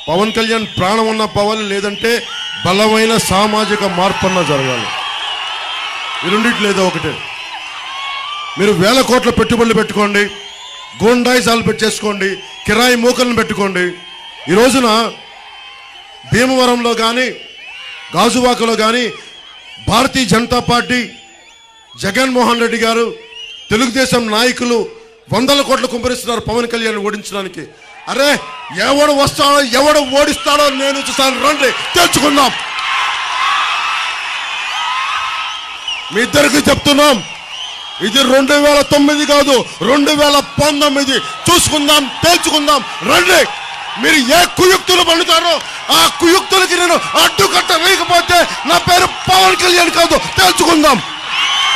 పవన్ కళ్యాణ్ ప్రాణం ఉన్న పవన్ లేదంటే బలమైన సామాజిక మార్పు అన్న జరగాలి ఈ రెండింటి లేదో ఒకటే మీరు వేల కోట్ల పెట్టుబడులు పెట్టుకోండి గోండాయిజాలు పెట్టేసుకోండి కిరాయి మూకలను పెట్టుకోండి ఈ రోజున భీమవరంలో కానీ గాజువాకలో కానీ భారతీయ జనతా పార్టీ జగన్మోహన్ రెడ్డి గారు తెలుగుదేశం నాయకులు వందల కోట్లు కుంపరిస్తున్నారు పవన్ కళ్యాణ్ ఓడించడానికి అరే ఎవడు వస్తాడో ఎవడు ఓడిస్తాడో నేను చూస్తాను రండి తెచ్చుకుందాం మీ ఇద్దరికి చెప్తున్నాం ఇది రెండు వేల తొమ్మిది కాదు రెండు వేల పంతొమ్మిది చూసుకుందాం తేల్చుకుందాం రండి మీరు ఏ కుయుక్తులు పండుతారో ఆ కుయుక్తులకి నేను అడ్డుకట్ట వేయకపోతే నా పేరు పవన్ కళ్యాణ్ కాదు తేల్చుకుందాం